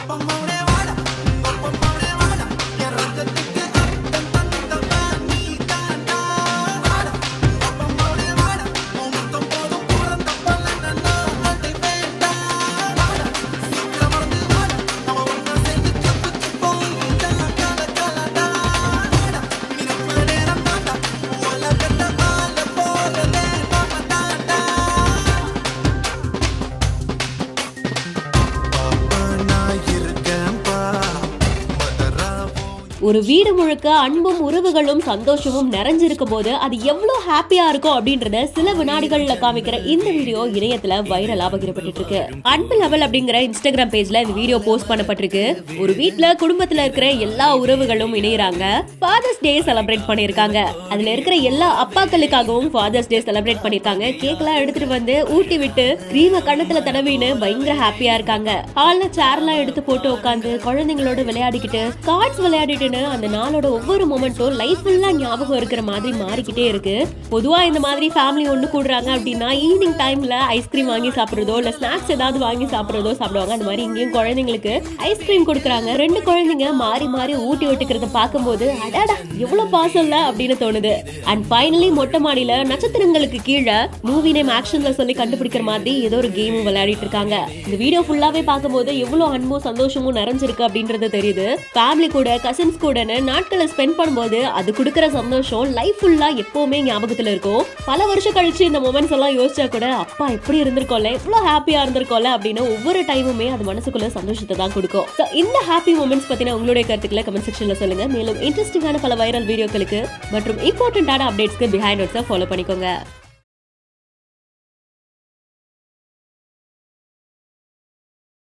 ஒரு வீடு முழுக்க அன்பும் உறவுகளும் சந்தோஷமும் நிறைஞ்சிருக்கும் போது அது எவ்வளவு ஹாப்பியா இருக்கும் அப்படின்றத சில வினாடிகள்ல காமிக்கிற இந்த வீடியோ இணையத்துல வைரலா பகிரப்பட்டு இருக்கு அன்பு லெவல் அப்படிங்கிற இன்ஸ்டாகிராம் பேஜ்ல இந்த வீடியோ போஸ்ட் பண்ணப்பட்டிருக்கு ஒரு வீட்ல குடும்பத்துல இருக்கிற எல்லா உறவுகளும் இணையறாங்க ஃபாதர்ஸ் டே செலிப்ரேட் பண்ணிருக்காங்க அதுல இருக்கிற எல்லா அப்பாக்களுக்காகவும் ஃபாதர்ஸ் டே செலிப்ரேட் பண்ணிருக்காங்க கேக்லாம் எடுத்துட்டு வந்து ஊட்டி விட்டு கிரீம கண்ணத்துல தடவின்னு பயங்கர ஹாப்பியா இருக்காங்க ஹால்ல சேர்லாம் எடுத்து போட்டு உட்காந்து குழந்தைங்களோட விளையாடிக்கிட்டு கார்ட்ஸ் விளையாடிட்டுன்னு அந்த நாளோட ஒவ்வொரு மொமெண்ட்டும் லைஃப் ஃபுல்லா ஞாபகம் இருக்கிற மாதிரி மாறிக்கிட்டே இருக்கு பொதுவா இந்த மாதிரி ஃபேமிலி ஒண்ணு கூடுறாங்க அப்படின்னா ஈவினிங் டைம்ல ஐஸ்கிரீம் வாங்கி சாப்பிடுறதோ இல்ல ஸ்நாக்ஸ் ஏதாவது வாங்கி சாப்பிடுறதோ சாப்பிடுவாங்க அந்த மாதிரி இங்கேயும் குழந்தைங்களுக்கு ஐஸ்கிரீம் கொடுக்குறாங்க ரெண்டு குழந்தைங்க மாறி மாறி ஊட்டி விட்டுக்கிறத பார்க்கும்போது அடாடா எவ்வளவு பாசம் இல்ல அப்படின்னு தோணுது அண்ட் ஃபைனலி மொட்டை மாடியில நட்சத்திரங்களுக்கு கீழே மூவி நேம் ஆக்ஷன்ல சொல்லி கண்டுபிடிக்கிற மாதிரி ஏதோ ஒரு கேம் விளையாடிட்டு இருக்காங்க இந்த வீடியோ ஃபுல்லாவே பார்க்கும்போது எவ்வளவு அன்பும் சந்தோஷமும் நிறைஞ்சிருக்கு அப்படின்றது தெரியுது ஃபேமிலி கூட கசின்ஸ் கூடன்னு நாட்களை ஸ்பெண்ட் பண்ணும்போது அது கொடுக்குற சந்தோஷம் லைஃப் ஃபுல்லா எப்பவுமே ஞாபகத்துல இருக்கும் பல வருஷம் கழிச்சு இந்த மொமெண்ட்ஸ் எல்லாம் யோசிச்சா கூட அப்பா எப்படி இருந்திருக்கோம்ல எவ்வளவு ஹாப்பியா இருந்திருக்கோம்ல அப்படின்னு ஒவ்வொரு டைமுமே அது மனசுக்குள்ள சந்தோஷத்தை தான் கொடுக்கும் So, இந்த ஹாப்பி மூமெண்ட்ஸ் பத்தின உங்களுடைய கருத்துக்களை கமெண்ட் செக்ஷன்ல சொல்லுங்க மேலும் இன்ட்ரெஸ்டிங்கான பல வைரல் வீடியோக்களுக்கு மற்றும் இம்பார்ட்டன்டான அப்டேட்ஸ்க்கு பிஹைண்ட் நோட்ஸை ஃபாலோ பண்ணிக்கோங்க